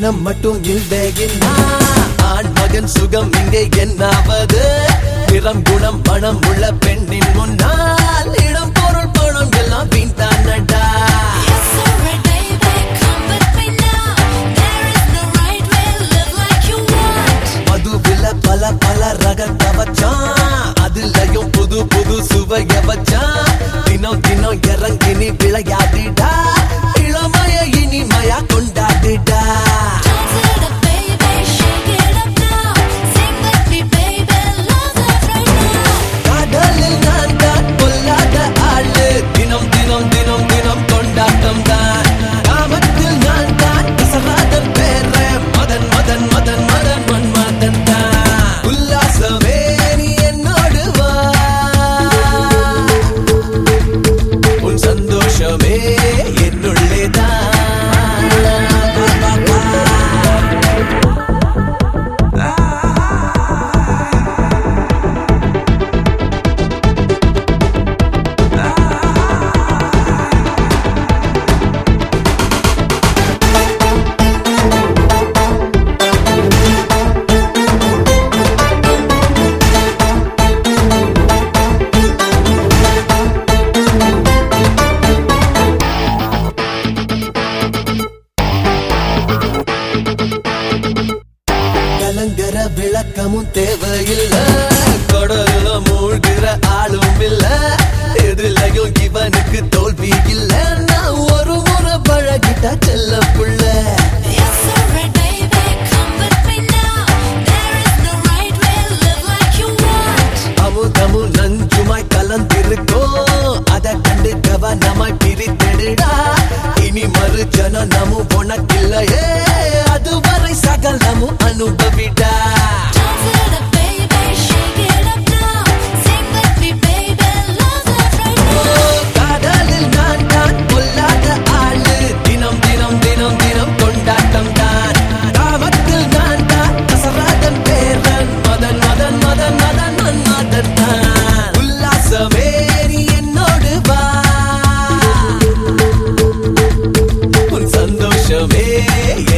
தினம் மட்டும் இல்லையின்னா ஆண் மகன் சுகம் இங்கே என்னாவது நிறம் குணம் பணம் உள்ள பெண்ணின் முன்னால் இடம் பொருள் பணம் எல்லாம் வீண் தானடா It's alright, baby, come with me now. There is no right way, live like you want. மதுவில பல பல ரகத்தை வச்சான் அதுலயும் புது புது சுவைய வச்சான் தினம் தினம் இறங்கி நீ விளையாடிடா இளமைய இனிமையா கொண்டாடிடா Dance it up, baby, shake it up now. Sing with me, baby, love that right now. காதலில் நான் தான் கொல்லாத ஆளு தினம் தினம் தினம் தினம் கொண்டாட்டம் தான் காமத்தில் நான் தான் கசராத பேர மதன் மதன் மதன் மதன் மன்மதன் தான் உல்லாசமே நீ என்னோடு வா உன் சந்தோஷமே என்னுள்ளே தான் கலங்கர விளக்கமும் தேவையில்ல கடல்ல மூழ்கிற ஆளும் இல்ல எதுலயும் இவனுக்கு தோல்வி இல்ல நான் ஒரு முறை பழகிட்ட செல்ல புள்ள It's alright, baby, come with me now. There is no right way, live like you want. அமுதமும் நஞ்சுமாய் கலந்திருக்கோம் அத கண்டு கவனமாய் பிரித்தெடுடா இனி மறு ஜனனமும் உனக்கில்லையே அதுவரை சகலமும் அனுபவிடா Dance it up, baby, shake it up now. Sing with me, baby, love that right O, now. காதலில் நான் தான் கொல்லாத ஆளு தினம் தினம் தினம் தினம் கொண்டாட்டம் தான் காமத்தில் நான் தான் கசராதன் பேரன் மதன் மதன் மதன் மதன் மன்மதன் தான் உல்லாசமே நீ என்னோடு வா உன் சந்தோஷமே